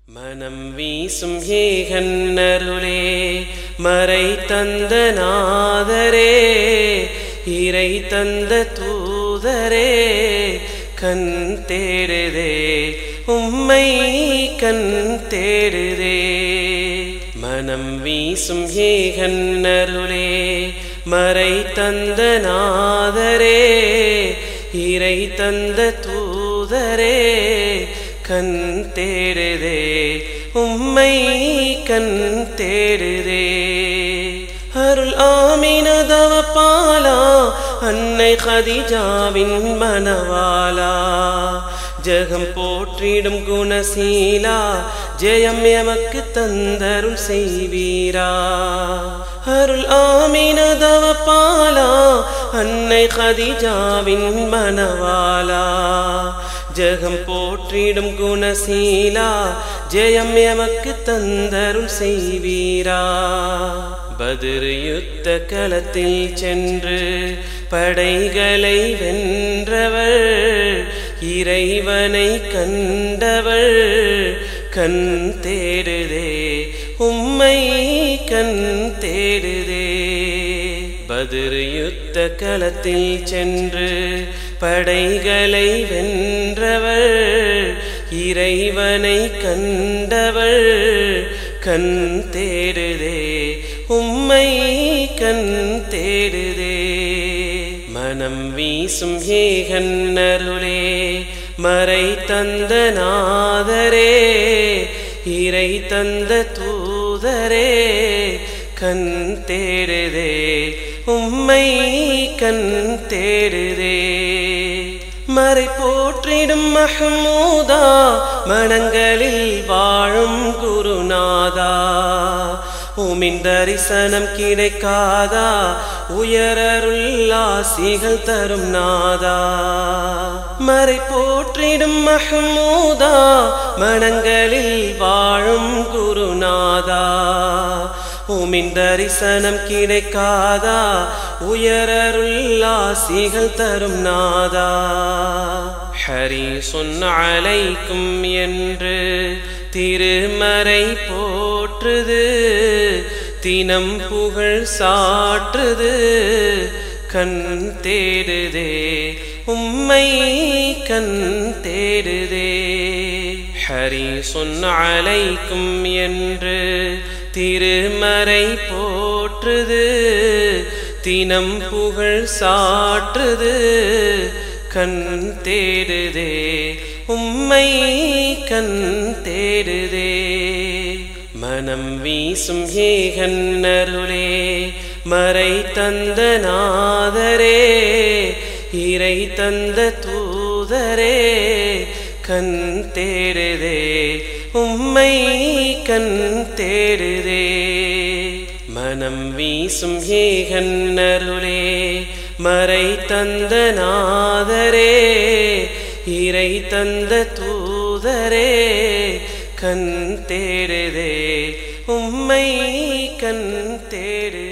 மனம் வீசும் ஏகன்னருளே மறை தந்த நாதரே இறை தந்த தூதரே கண் தேடுதே உம்மை கண் தேடுதே மனம் வீசும் ஏகன்னருளே மறை தந்த நாதரே இறை தந்த தூதரே கண் தேடுதே உம்மை கண் தேடுதே அருள் ஆமினதவ பாலா அன்னை கதிஜாவின் மனவாலா ஜெகம் போற்றிடும் குணசீலா ஜெயம் எமக்கு தந்தரும் செய்வீரா அருள் ஆமினதவ பாலா அன்னை கதிஜாவின் மனவாலா ஜெகம் போற்றிடும் குணசீலா ஜெயம் எமக்கு தந்தரும் செய்வீரா பதிரு யுத்த களத்தில் சென்று படைகளை வென்றவள் இறைவனை கண்டவள் கண் தேடுதே உம்மை கண் தேடுதே பதிரு யுத்த களத்தில் சென்று படைகளை வென்றவள் இறைவனை கண்டவள் கண் தேடுதே உம்மை கண் தேடுதே மனம் வீசும் ஏகன்னருளே மறை தந்த நாதரே இறை தந்த தூதரே கண் தேடுதே உம்மை கண் தேடுதே மறை போற்றிடும் மஹமூதா மனங்களில் வாழும் குருநாதா உமின் தரிசனம் கிடைக்காதா உயரருள்ளாசிகள் தரும் நாதா மறை போற்றிடும் மஹமூதா மனங்களில் வாழும் குருநாதா உமின் தரிசனம் கிடைக்காதா உயரருள்ளாசிகள் தரும் நாதா ஹரி சொன்ன அலைக்கும் என்று திருமறை போற்றுது தினம் புகழ் சாற்றுது கண் தேடுதே உம்மை கண் தேடுதே ஹரி சொன்ன அலைக்கும் என்று திருமறை போற்றுது தினம் புகழ் சாற்றுது கண் தேடுதே உம்மை கண் தேடுதே மனம் வீசும் ஏகன்னருளே மறை தந்த நாதரே இறை தந்த தூதரே கண் தேடுதே உம்மை கண் தேடுதே மனம் வீசும் ஏகன்னருளே மறை தந்த நாதரே இறை தந்த தூதரே கண் தேடுதே உம்மை கண் தேடு